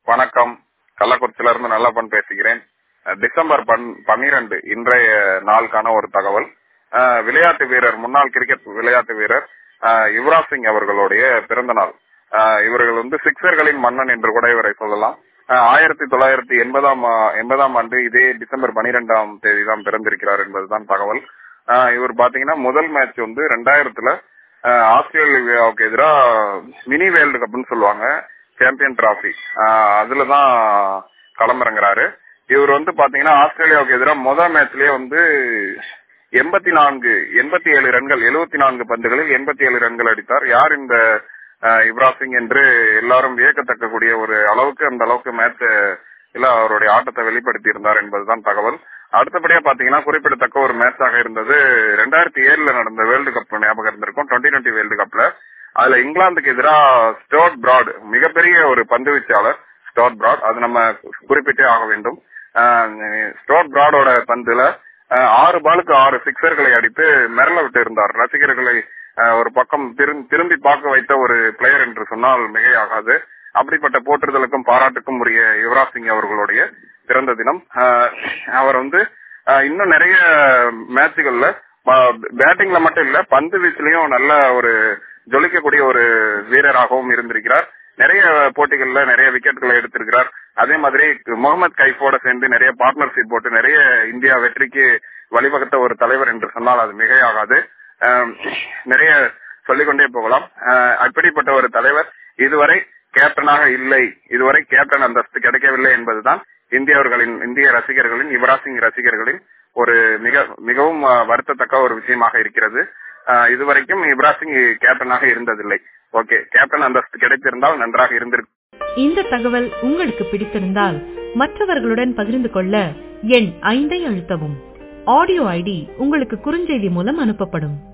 வணக்கம் கள்ளக்குறிச்சியில இருந்து நல்லப்பன் பேசுகிறேன் அஹ் டிசம்பர் பன்- பன்னிரண்டு இன்றைய நாளுக்கான ஒரு தகவல் அஹ் விளையாட்டு வீரர் முன்னாள் கிரிக்கெட் விளையாட்டு வீரர் அஹ் யுவராஜ் சிங் அவர்களுடைய பிறந்த நாள் அஹ் இவர்கள் வந்து சிக்ஸர்களின் மன்னன் என்று கூட இவரை சொல்லலாம் அஹ் ஆயிரத்தி தொள்ளாயிரத்தி எண்பதாம் ஆ- எண்பதாம் ஆண்டு இதே டிசம்பர் பனிரெண்டாம் தேதி தான் பிறந்திருக்கிறார் என்பதுதான் தகவல் அஹ் இவர் பாத்தீங்கன்னா முதல் மேட்ச் வந்து ரெண்டாயிரத்துல அஹ் ஆஸ்திரேலியாவுக்கு எதிராக மினி வேர்ல்டு கப்னு சொல்லுவாங்க சாம்பியன் டிராஃபி அதுலதான் களமிறங்குறாரு இவர் வந்து பாத்தீங்கன்னா ஆஸ்திரேலியாவுக்கு எதிராக முதல் மேட்ச்லயே வந்து எண்பத்தி நான்கு எண்பத்தி ஏழு ரன்கள் எழுபத்தி நான்கு பந்துகளில் எண்பத்தி ஏழு ரன்கள் அடித்தார் யார் இந்த அஹ், யுவராஜ் சிங் என்று எல்லாரும் வியக்கத்தக்கக்கூடிய ஒரு அளவுக்கு அந்த அளவுக்கு மேட்ச் இல்ல அவருடைய ஆட்டத்தை வெளிப்படுத்தி இருந்தார் என்பதுதான் தகவல் அடுத்தபடியா பாத்தீங்கன்னா குறிப்பிடத்தக்க ஒரு மேட்சாக இருந்தது ரெண்டாயிரத்தி ஏழுல நடந்த வேர்ல்டு கப் ஞாபகம் இருந்திருக்கும் டுவெண்ட்டி டுவெண்ட்டி வேர்ல்டு கப்ல அதுல இங்கிலாந்துக்கு எதிராக ஸ்டோட் பிராட் மிகப்பெரிய ஒரு பந்து வீச்சாளர் ஸ்டோட் பிராட் அது நம்ம குறிப்பிட்டே ஆக வேண்டும் ஸ்டோட் பிராடோட பந்துல அஹ், ஆறு பாலுக்கு ஆறு சிக்ஸர்களை அடித்து மிரள விட்டு இருந்தார் ரசிகர்களை அஹ், ஒரு பக்கம் திரும்- திரும்பி பார்க்க வைத்த ஒரு பிளேயர் என்று சொன்னால் மிகையாகாது அப்படிப்பட்ட போற்றுதலுக்கும் பாராட்டுக்கும் உரிய யுவராஜ் சிங் அவர்களுடைய பிறந்த தினம் அஹ், அவர் வந்து அஹ், இன்னும் நிறைய மேட்சுகள்ல பேட்டிங்ல மட்டும் இல்ல பந்து வீச்சிலையும் நல்ல ஒரு ஜொலிக்கக்கூடிய ஒரு வீரராகவும் இருந்திருக்கிறார் நிறைய போட்டிகள்ல நிறைய விக்கெட்டுகளை எடுத்திருக்கிறார் அதே மாதிரி முகமது கைஃபோட சேர்ந்து நிறைய பார்ட்னர்ஷிப் போட்டு நிறைய இந்தியா வெற்றிக்கு வழிவகுத்த ஒரு தலைவர் என்று சொன்னால் அது மிகையாகாது அஹ், நிறைய சொல்லிக்கொண்டே போகலாம் அஹ், அப்படிப்பட்ட ஒரு தலைவர் இதுவரை கேப்டனாக இல்லை இதுவரை கேப்டன் அந்தஸ்து கிடைக்கவில்லை என்பதுதான் இந்தியவர்களின் இந்திய ரசிகர்களின் யுவராஜ் சிங் ரசிகர்களின் ஒரு மிக மிகவும் அஹ், வருத்தத்தக்க ஒரு விஷயமாக இருக்கிறது அஹ், இதுவரைக்கும் யுவராஜ் சிங் கேப்டனாக இருந்ததில்லை ஓகே கேப்டன் அந்தஸ்து கிடைத்திருந்தால் நன்றாக இருந்திருக்கும் இந்த தகவல் உங்களுக்கு பிடித்திருந்தால் மற்றவர்களுடன் பகிர்ந்து கொள்ள எண் ஐந்தை அழுத்தவும் ஆடியோ ஐடி உங்களுக்கு குறுஞ்செய்தி மூலம் அனுப்பப்படும்